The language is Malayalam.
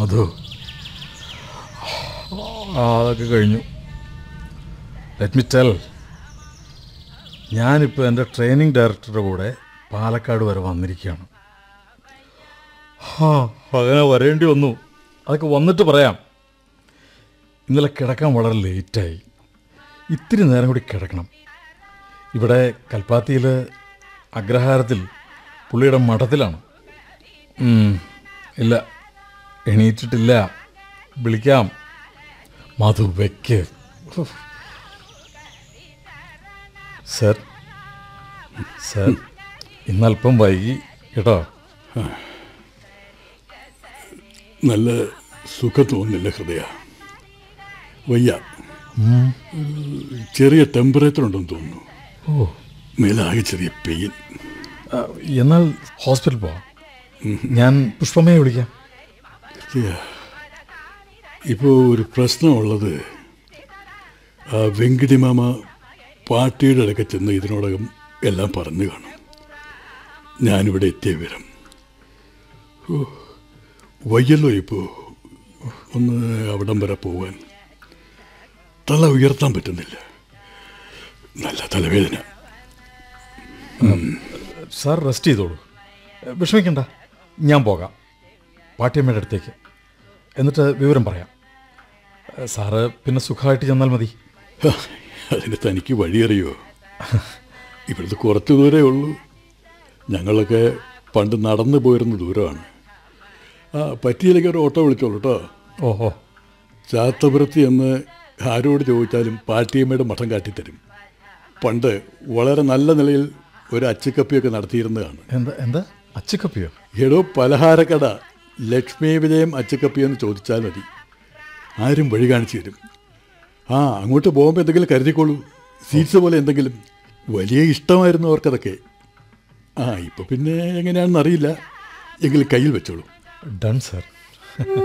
മധു ആ, അതൊക്കെ കഴിഞ്ഞു ലെറ്റ് മി ടെൽ ഞാനിപ്പോൾ എൻ്റെ ട്രെയിനിങ് ഡയറക്ടറുടെ കൂടെ പാലക്കാട് വരെ വന്നിരിക്കുകയാണ് ഹാ അങ്ങനെ വരേണ്ടി വന്നു അതൊക്കെ വന്നിട്ട് പറയാം ഇന്നലെ കിടക്കാൻ വളരെ ലേറ്റായി ഇത്തിരി നേരം കൂടി കിടക്കണം ഇവിടെ കൽപ്പാത്തിയിൽ അഗ്രഹാരത്തിൽ പുള്ളിയുടെ മഠത്തിലാണ് ഉം, ഇല്ല എണീറ്റിട്ടില്ല വിളിക്കാം മധു വെക്ക് സർ സർ ഇന്നല്പം വൈകി കേട്ടോ നല്ല സുഖം തോന്നുന്നില്ല ഹൃദയ വയ്യ ചെറിയ ടെമ്പറേച്ചർ ഉണ്ടെന്ന് തോന്നുന്നു ഓ മേലാകെ ചെറിയ പെയിൻ ആ, എന്നാൽ ഹോസ്പിറ്റൽ പോവാം ഞാൻ പുഷ്പമ്മയെ വിളിക്കാം ഹൃദയ ഇപ്പോൾ ഒരു പ്രശ്നമുള്ളത് ആ വെങ്കിടി മാമ പാർട്ടിയുടെ അടുക്ക ചെന്ന് ഇതിനോടകം എല്ലാം പറഞ്ഞു കാണും ഞാനിവിടെ എത്തിയ വിവരം ഓ, വയ്യല്ലോ ഇപ്പോൾ ഒന്ന് അവിടം വരെ പോവാൻ തല ഉയർത്താൻ പറ്റുന്നില്ല നല്ല തലവേദന സാർ റെസ്റ്റ് ചെയ്തോളൂ വിഷമിക്കണ്ട ഞാൻ പോകാം പാട്ടിയമ്മയുടെ അടുത്തേക്ക് എന്നിട്ട് വിവരം പറയാം സാറ് പിന്നെ സുഖമായിട്ട് ചെന്നാൽ മതി ഹ, അതിന് തനിക്ക് വഴിയറിയോ ഇവിടുത്തെ കുറച്ച് ദൂരേ ഉള്ളൂ ഞങ്ങളൊക്കെ പണ്ട് നടന്നു പോയിരുന്ന ദൂരമാണ് ആ പറ്റിയില്ലെങ്കിൽ ഒരു ഓട്ടോ വിളിച്ചോളൂ കേട്ടോ ഓഹോ ചാത്തപുരത്ത് എന്ന് ആരോട് ചോദിച്ചാലും പാട്ടിയമ്മയുടെ മഠം കാട്ടിത്തരും പണ്ട് വളരെ നല്ല നിലയിൽ ഒരു അച്ചുക്കപ്പിയൊക്കെ നടത്തിയിരുന്നതാണ് എന്താ എന്താ അച്ചുക്കപ്പിയോ എടോ പലഹാരക്കട ലക്ഷ്മി വിജയം അച്ചുക്കപ്പി എന്ന് ചോദിച്ചാൽ മതി ആരും വഴി കാണിച്ചു തരും ആ അങ്ങോട്ട് പോകുമ്പോൾ എന്തെങ്കിലും കരുതിക്കോളൂ സീറ്റ്സ് പോലെ എന്തെങ്കിലും വലിയ ഇഷ്ടമായിരുന്നു അവർക്കതൊക്കെ ആ ഇപ്പോൾ പിന്നെ എങ്ങനെയാണെന്ന് അറിയില്ല എങ്കിലും കയ്യിൽ വെച്ചോളൂ ഡൺ സാർ